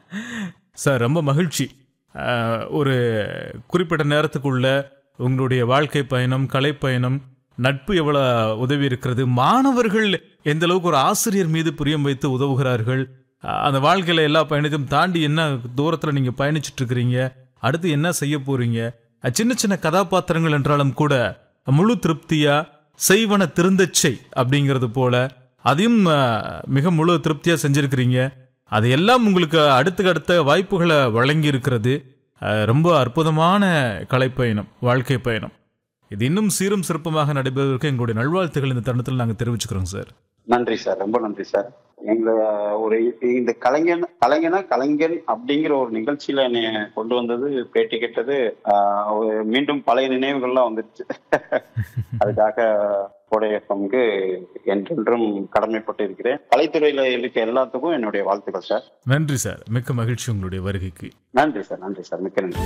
sir ரொம்ப மகிழ்ச்சி அஹ், ஒரு குறிப்பிட்ட நேரத்துக்குள்ள உங்களுடைய வாழ்க்கை பயணம் கலை பயணம் நட்பு எவ்வளோ உதவி இருக்கிறது மாணவர்கள் எந்த அளவுக்கு ஒரு ஆசிரியர் மீது பிரியம் வைத்து உதவுகிறார்கள் அஹ், அந்த வாழ்க்கையில எல்லா பயணத்தையும் தாண்டி என்ன தூரத்தில் நீங்க பயணிச்சுட்டு இருக்கிறீங்க அடுத்து என்ன செய்ய போறீங்க அஹ், சின்ன சின்ன கதாபாத்திரங்கள் என்றாலும் கூட முழு திருப்தியா செய்வன திருந்தச்சை அப்படிங்கிறது போல அதையும் அஹ், மிக முழு திருப்தியா செஞ்சிருக்கிறீங்க அதையெல்லாம் உங்களுக்கு அடுத்த அடுத்த வாய்ப்புகளை வழங்கி இருக்கிறது அஹ், ரொம்ப அற்புதமான கலைப்பயணம் வாழ்க்கை பயணம் இது இன்னும் சீரும் சிறப்புமாக நடைபெறுவதற்கு எங்களுடைய நல்வாழ்த்துகள் இந்த தருணத்தில் நாங்கள் தெரிவிச்சுக்கிறோம் சார் நன்றி சார் ரொம்ப நன்றி சார் எங்களை ஒரு இந்த கலைஞன் கலைஞனா கலைஞன் அப்படிங்கிற ஒரு நிகழ்ச்சியில என்னை கொண்டு வந்தது பேட்டி கேட்டது ஆஹ், ஒரு மீண்டும் பழைய நினைவுகள்லாம் வந்துருச்சு அதுக்காக கோடை எஃப்எம்க்கு என்றென்றும் கடமைப்பட்டு இருக்கிறேன் கலைத்துறையில இருக்க எல்லாத்துக்கும் என்னுடைய வாழ்த்துக்கள் சார் நன்றி சார் மிக்க மகிழ்ச்சி உங்களுடைய வருகைக்கு நன்றி சார் நன்றி சார் மிக்க நன்றி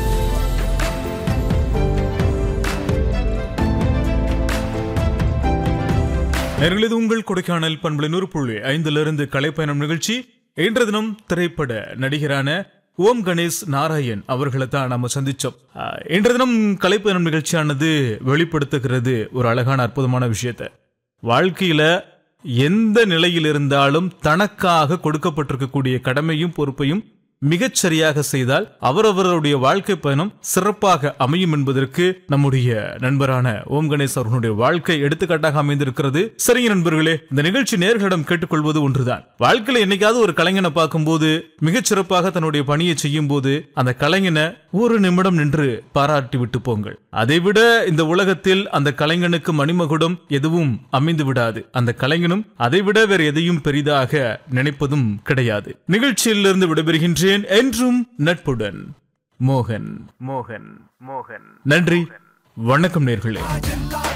நேர்களே இது உங்கள் கொடைக்கானல் பண்பலை நூறு புள்ளி ஐந்திலிருந்து கலைப்பயணம் நிகழ்ச்சி இன்று தினம் திரைப்பட நடிகரான ஓம் கணேஷ் நாராயண் அவர்களை தான் நம்ம சந்திச்சோம் ஆஹ், இன்று தினம் கலைப்பயணம் நிகழ்ச்சியானது வெளிப்படுத்துகிறது ஒரு அழகான அற்புதமான விஷயத்தை வாழ்க்கையில எந்த நிலையில் இருந்தாலும் தனக்காக கொடுக்கப்பட்டிருக்கக்கூடிய கடமையும் பொறுப்பையும் மிகச் சரியாக செய்தால் அவரவருடைய வாழ்க்கை பயணம் சிறப்பாக அமையும் என்பதற்கு நம்முடைய நண்பரான ஓம் கணேஷ் அவர்களுடைய வாழ்க்கை எடுத்துக்காட்டாக அமைந்திருக்கிறது சரிங்க நண்பர்களே இந்த நிகழ்ச்சி நேர்களிடம் கேட்டுக்கொள்வது ஒன்றுதான் வாழ்க்கையில என்னைக்காவது ஒரு கலைஞனை பார்க்கும்போது மிகச் சிறப்பாக தன்னுடைய பணியை செய்யும் போது அந்த கலைஞனை ஒரு நிமிடம் நின்று பாராட்டி விட்டு போங்கள் அதைவிட இந்த உலகத்தில் அந்த கலைஞனுக்கு மணிமகுடம் எதுவும் அமைந்து விடாது அந்த கலைஞனும் அதைவிட வேறு எதையும் பெரிதாக நினைப்பதும் கிடையாது நிகழ்ச்சியிலிருந்து விடைபெறுகின்றேன் என்றும் நட்புடன் மோகன் மோகன் மோகன் நன்றி வணக்கம் நேர்களே